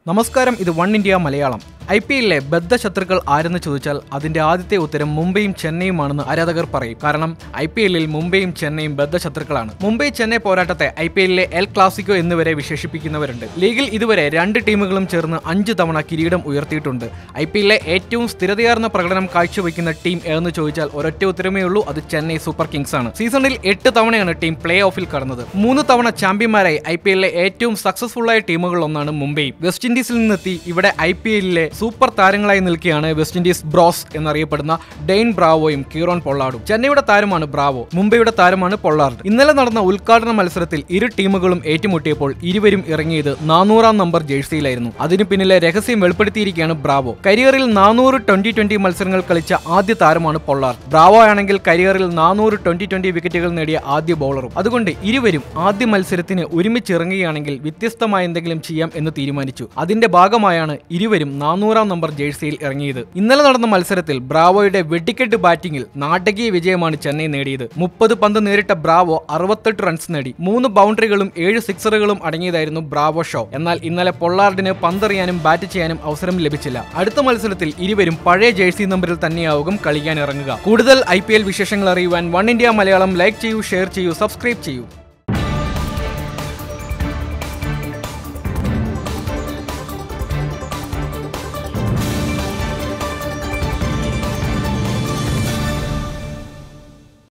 നമസ്കാരം ഇത് One India മലയാളം ഐ പി എല്ലിലെ ബദ്ധശത്രുക്കൾ ആരെന്ന് ചോദിച്ചാൽ അതിന്റെ ആദ്യത്തെ ഉത്തരം മുംബൈയും ചെന്നൈയുമാണെന്ന് ആരാധകർ പറയും കാരണം ഐ പി എല്ലിൽ മുംബൈയും ചെന്നൈയും ബദ്ധശത്രുക്കളാണ് മുംബൈ ചെന്നൈ പോരാട്ടത്തെ ഐ പി എല്ലിലെ എൽ ക്ലാസിക്കോ എന്നിവരെ വിശേഷിപ്പിക്കുന്നവരുണ്ട് ലീഗിൽ ഇതുവരെ രണ്ട് ടീമുകളും ചേർന്ന് അഞ്ച് തവണ കിരീടം ഉയർത്തിയിട്ടുണ്ട് ഐ പി എല്ലിലെ ഏറ്റവും സ്ഥിരതയാർന്ന പ്രകടനം കാഴ്ചവെക്കുന്ന ടീം ഏതെന്ന് ചോദിച്ചാൽ ഒരൊറ്റ ഉത്തരമേ ഉള്ളൂ അത് ചെന്നൈ സൂപ്പർ കിങ്സ് ആണ് സീസണിൽ എട്ട് തവണയാണ് ടീം പ്ലേ ഓഫിൽ കടന്നത് മൂന്ന് തവണ ചാമ്പ്യന്മാരായി ഐ പി എല്ലിലെ ഏറ്റവും സക്സസ്ഫുൾ ആയ ടീമുകൾ ഒന്നാണ് മുംബൈ വെസ്റ്റ് ഇൻഡീസിൽ നിന്നെത്തി ഇവിടെ ഐ പി എല്ലിലെ സൂപ്പർ താരങ്ങളായി നിൽക്കുകയാണ് വെസ്റ്റ് ഇൻഡീസ് ബ്രോസ് എന്നറിയപ്പെടുന്ന ഡെയിൻ ബ്രാവോയും കീറോൺ പൊള്ളാർഡും ചെന്നൈയുടെ താരമാണ് ബ്രാവോ മുംബൈയുടെ താരമാണ് പൊള്ളാർഡ് ഇന്നലെ നടന്ന ഉദ്ഘാടന മത്സരത്തിൽ ഇരു ടീമുകളും ഏറ്റുമുട്ടിയപ്പോൾ ഇരുവരും ഇറങ്ങിയത് നാനൂറാം നമ്പർ ജേഴ്സിയിലായിരുന്നു അതിനു പിന്നിലെ രഹസ്യം വെളിപ്പെടുത്തിയിരിക്കുകയാണ് ബ്രാവോ കരിയറിൽ നാനൂറ് ട്വന്റി ട്വന്റി മത്സരങ്ങൾ കളിച്ച ആദ്യ താരമാണ് പൊള്ളാർഡ് ബ്രാവോ ആണെങ്കിൽ കരിയറിൽ നാനൂറ് ട്വന്റി ട്വന്റി വിക്കറ്റുകൾ നേടിയ ആദ്യ ബൗളറും അതുകൊണ്ട് ഇരുവരും ആദ്യ മത്സരത്തിന് ഒരുമിച്ച് ഇറങ്ങുകയാണെങ്കിൽ വ്യത്യസ്തമായ എന്തെങ്കിലും ചെയ്യാം എന്ന് തീരുമാനിച്ചു അതിന്റെ ഭാഗമായാണ് ഇരുവരും നാനൂറാം നമ്പർ ജേഴ്സിയിൽ ഇറങ്ങിയത് ഇന്നലെ നടന്ന മത്സരത്തിൽ ബ്രാവോയുടെ വെടിക്കെട്ട് ബാറ്റിംഗിൽ നാടകീയ വിജയമാണ് ചെന്നൈ നേടിയത് മുപ്പത് പന്ത് നേരിട്ട ബ്രാവോ അറുപത്തെട്ട് റൺസ് നേടി മൂന്ന് ബൗണ്ടറികളും ഏഴ് സിക്സറുകളും അടങ്ങിയതായിരുന്നു ബ്രാവോ ഷോ എന്നാൽ ഇന്നലെ പൊള്ളാർഡിന് പന്തെറിയാനും ബാറ്റ് ചെയ്യാനും അവസരം ലഭിച്ചില്ല അടുത്ത മത്സരത്തിൽ ഇരുവരും പഴയ ജേഴ്സി നമ്പറിൽ തന്നെയാവും കളിക്കാൻ ഇറങ്ങുക കൂടുതൽ ഐ വിശേഷങ്ങൾ അറിയുവാൻ വൺ ഇന്ത്യ മലയാളം ലൈക്ക് ചെയ്യൂ ഷെയർ ചെയ്യൂ സബ്സ്ക്രൈബ് ചെയ്യൂ